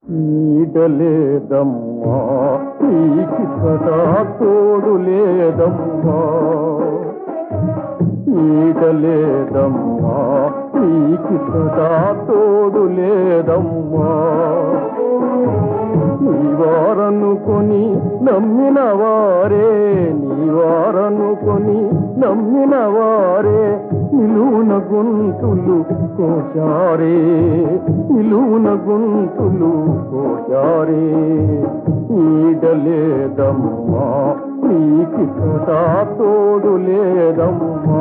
నీడలేదమ్మా నీకి సదా తోడు లేదమ్మా నీడలేదమ్మా నీకి సదా తోడు లేదమ్మా నీవారనుకొని నమ్మిన వారే నీవారనుకొని నమ్మిన వారే నిలువున గొంతులు కోశారే నిలువున గొంతులు కోశారే నీడలేదమ్మా నీకి సదా తోడు లేదమ్మా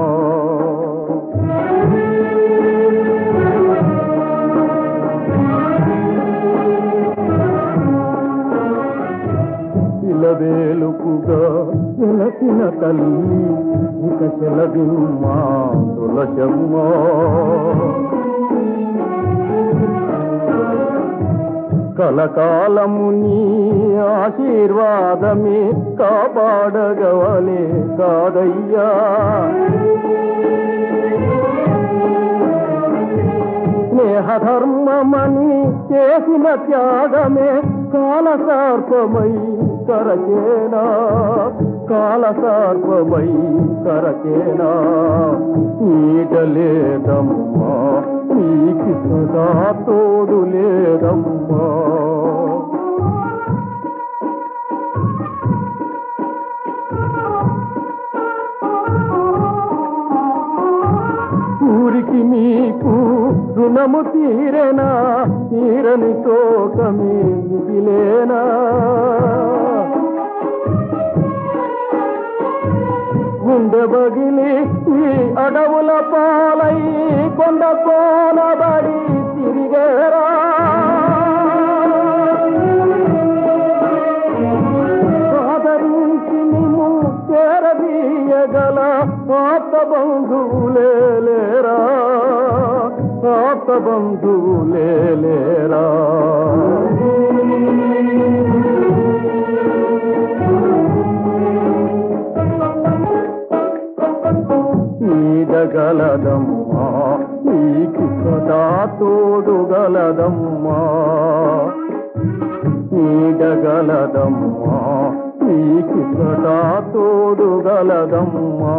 ఇలవేలుకుగా వెలసిన తల్లి ఇక సెలవిమ్మా తులసమ్మా కలకాలము నీ ఆశీర్వాదమే కాపాడగవలే కాదయ్యా స్నేహధర్మమని చేసిన త్యాగమే కాలసార్పమై కరచేనా కాలసార్పమై కరచేనా నీడలేదమ్మా నీకి సదా తోడు లేదమ్మా ఊరికి మీకు రుణము తీరేనా తీరని తోకమే మిగిలేనా గుండె బగిలి ఈ అడవుల పాలై కొండ కోనబడి తిరిగేరా ఆదరించి నిన్ను చేరదీయగల ఆప్త బంధువులే లేరా ఆప్త బంధువులే లేరా నీడగలదమ్మా నీకు సదా తోడుగలదమ్మా నీడగలదమ్మా నీకు సదా తోడుగలదమ్మా